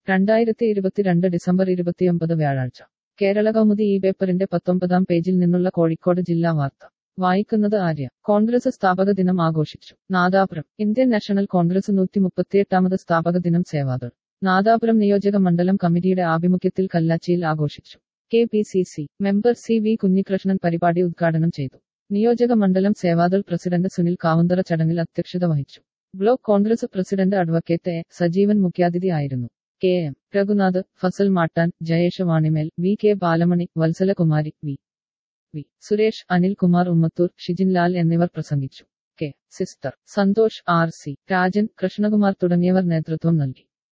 രണ്ടായിരത്തി ഇരുപത്തിരണ്ട് ഡിസംബർ ഇരുപത്തിയൊമ്പത് വ്യാഴാഴ്ച കേരള കൗമുദി ഈ പേപ്പറിന്റെ പത്തൊമ്പതാം പേജിൽ നിന്നുള്ള കോഴിക്കോട് ജില്ലാ വാർത്ത വായിക്കുന്നത് ആര്യ കോൺഗ്രസ് സ്ഥാപക ദിനം ആഘോഷിച്ചു നാദാപുരം ഇന്ത്യൻ നാഷണൽ കോൺഗ്രസ് നൂറ്റി മുപ്പത്തിയെട്ടാമത് സ്ഥാപക ദിനം സേവാദൾ നാദാപുരം നിയോജക മണ്ഡലം കമ്മിറ്റിയുടെ ആഭിമുഖ്യത്തിൽ കല്ലാച്ചിയിൽ ആഘോഷിച്ചു K P C C member C V Kunhikrishnan പരിപാടി ഉദ്ഘാടനം ചെയ്തു നിയോജക മണ്ഡലം സേവാദൾ പ്രസിഡന്റ് സുനിൽ കാവുന്തറ ചടങ്ങിൽ അധ്യക്ഷത വഹിച്ചു block Congress president advocate A Sajeevan മുഖ്യാതിഥി ആയിരുന്നു K M Raghunath Fasal Mattan Jayesh Vanimel V K Balamani Vatsalakumari V V Suresh Anilkumar Ummathur Shijinlal എന്നിവർ പ്രസംഗിച്ചു K sister Santhosh R C Rajan Krishnakumar തുടങ്ങിയവർ നേതൃത്വം നൽകി